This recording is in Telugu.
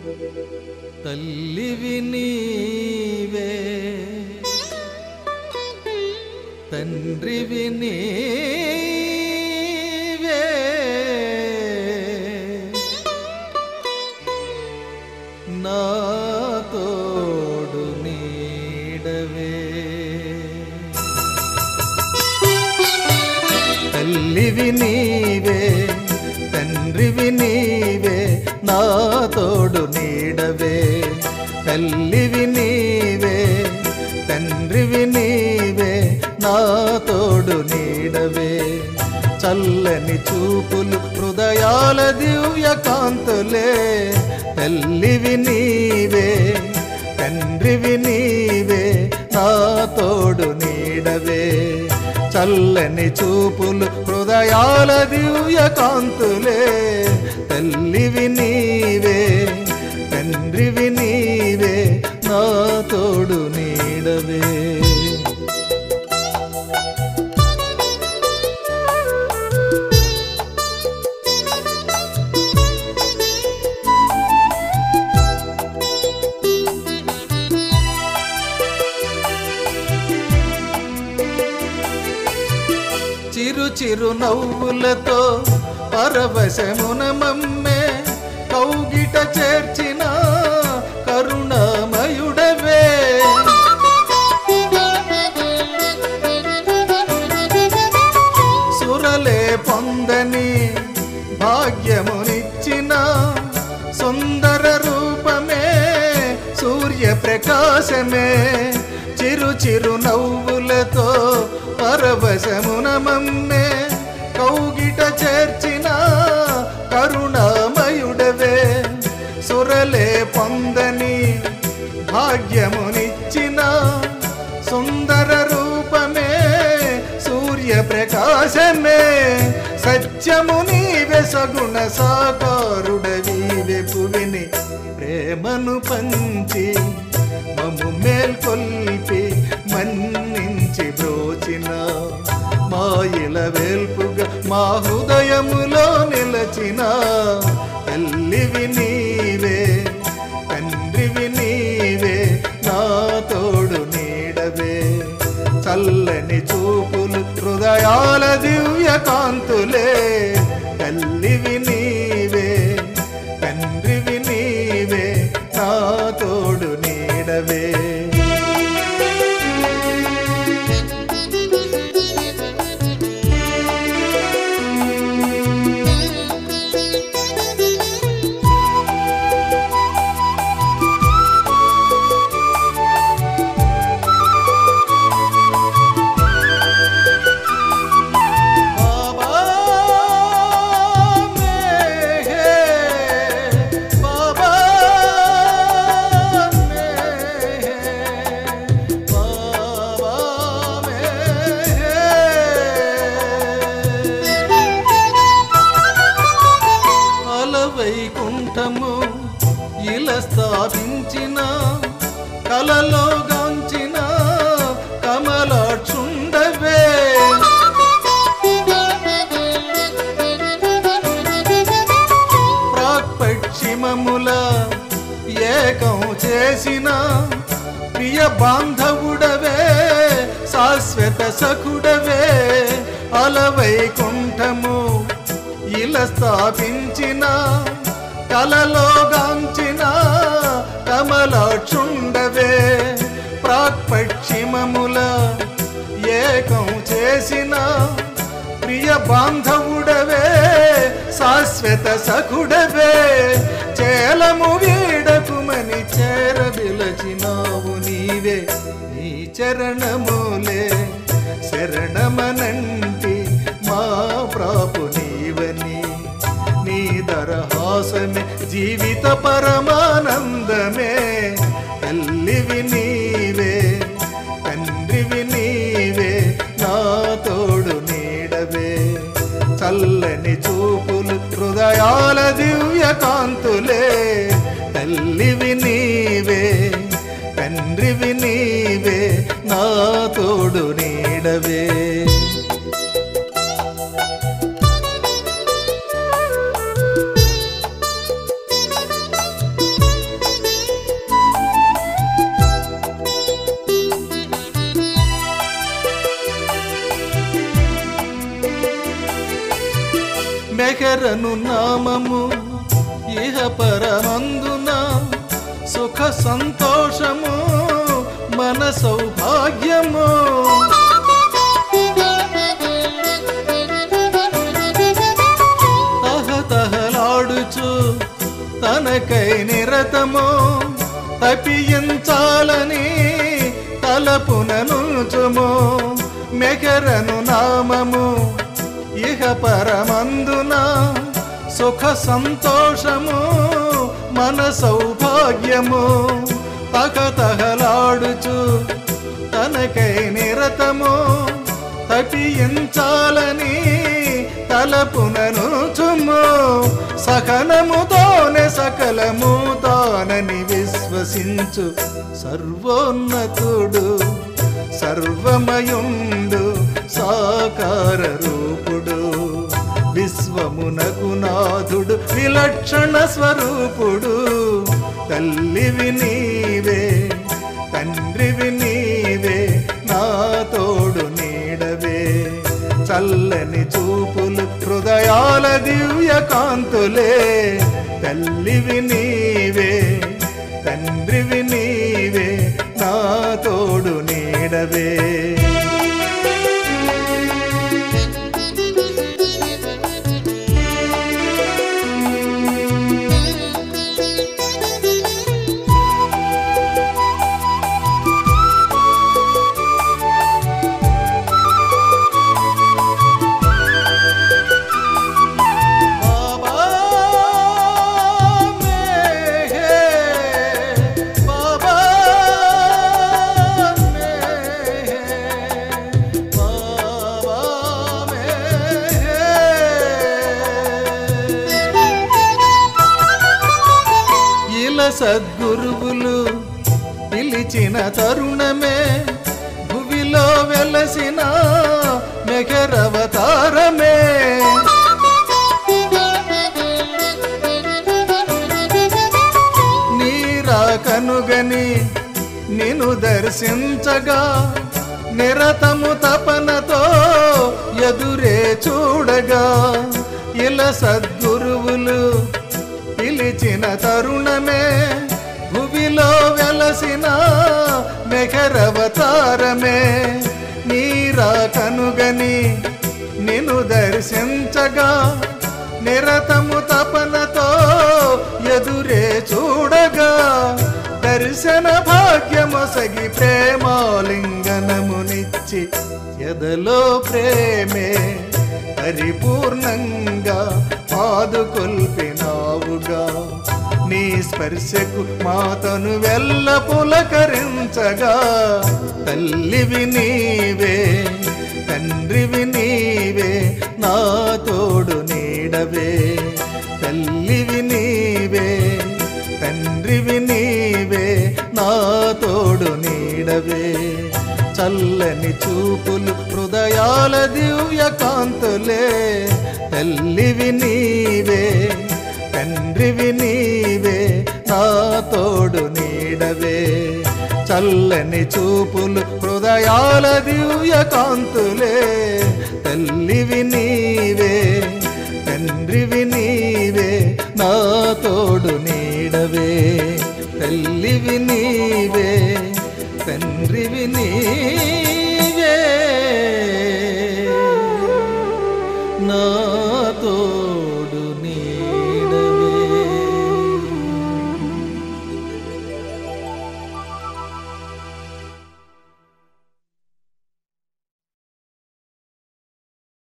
తల్లివి నీవే తండ్రివి నీవే నా తోడు నీడవే తల్లివి నీవే తండ్రివి నీవే నా తోడు నీడవే తల్లివి నీవే తండ్రివి నీవే నా తోడు నీడవే చల్లని చూపులు హృదయాల దివ్య కాంతులే తల్లివి నీవే తండ్రివి నీవే నా తోడు నీడవే చల్లని చూపులు హృదయాల దివ్య కాంతులే తల్లివి నీవే తండ్రివి నీవే నా తోడు నీడవే చిరు చిరు నవ్వులతో పరవశమున మమ్మే కౌగిట చేర్చిన కరుణామయుడవే సురలే పొందని భాగ్యమునిచ్చిన సుందర రూపమే సూర్య ప్రకాశమే చిరు చిరు నవ్వులతో పరవశమున మమ్మే కౌగిట చేర్చిన కరుణామయుడవే సురలే పొందని భాగ్యమునిచ్చిన సుందర రూపమే సూర్య ప్రకాశమే సత్యము నీవే సగుణ సాకారుడవీవే పువిని ప్రేమను పంచి మము మేల్కొల్పి మన్నించి బ్రోచిన మాయిల వేల్పుగా మా హృదయములో నిలచిన తల్లివి నీవే తండ్రివి నీవే నా తోడు నీడవే చల్లని చూపులు హృదయాల దివ్య కాంతులే తల్లివి నీవే తండ్రివి నీవే నా తోడు నీడవే బాబా మేహే బాబా మేహే బాబా మేహే అలవైకుంఠము ఇలా స్థాపించిన కలలో గాంచిన కమలాక్షుండవే ప్రాక్పక్షిమముల ఏకం చేసిన ప్రియ బాంధవుడవే శాశ్వత సఖుడవే అలవైకుంఠము ఇలా స్థాపించిన కలలో గాంచిన కమలాక్షుండవే ప్రాక్పక్షిమముల ఏకం చేసిన ప్రియ బాంధవుడవే శాశ్వత సఖుడవే చేలము వీడకుమని చేర విలచినావు నీవే నీ చరణములే శరణమనంటి మా ప్రాపు నీవని నీ దరహాసమే జీవిత పరమానందమే తల్లివి నీవే తండ్రివి నీవే నా తోడు నీడవే చల్లని చూపులు హృదయాల దివ్య కాంతులే తల్లివి నీవే తండ్రివి నీవే నా తోడు నీడవే మెహరను నామము ఇహ పరమందున సుఖ సంతోషము మన సౌభాగ్యము తహతహలాడుచు తనకై నిరతము తప్పించాలని తలపుననుచుము మెగరను నామము ఇహ పరమందున సుఖ సంతోషము మన సౌభాగ్యము తహతహలాడుచు తనకై నిరతము తప్పించాలని తలపునను చుమ్ము సకనముతోనే సకలము తానని విశ్వసించు సర్వోన్నతుడు సర్వమయుండు సాకార రూపుడు విశ్వమునకు నాథుడు విలక్షణ స్వరూపుడు తల్లివి నీవే తండ్రివి నీవే నా తోడు నీడవే చల్లని చూపులు హృదయాల దివ్య కాంతులే తల్లివి నీవే తండ్రివి నీవే నా తోడు నీడవే బాబా మేహే బాబా మేహే బాబా మేహే ఇలా సద్గురువులు పిలిచిన తరుణమే భువిలో వెలసిన మెగరవతారమే నీరా కనుగని నిన్ను దర్శించగా నిరతము తపనతో ఎదురే చూడగా ఇలా సద్గురువులు పిలిచిన తరుణమే భువిలో వెలసిన మెఘరవతారమే నీరా కనుగని నిన్ను దర్శించగా నిరతము తపనతో ఎదురే చూడగా దర్శన భాగ్యమొసగి ప్రేమాలింగనమునిచ్చి ఎదలో ప్రేమే పరిపూర్ణంగా పాదుకొల్పినావుగా నీ స్పర్శకు మాతను వెల్ల పులకరించగా తల్లివి నీవే తండ్రివి నీవే నా తోడు నీడవే తల్లివి నీవే తండ్రివి నీవే నా తోడు నీడవే చల్లని చూపులు హృదయాల దివ్య కాంతులే తల్లివి నీవే తండ్రివి నీవే నా తోడు నీడవే చల్లని చూపులు హృదయాల దివ్య కాంతులే తల్లివి నీవే తండ్రివి నీవే నా తోడు నీడవే తల్లివి నీవే తండ్రివి నీవే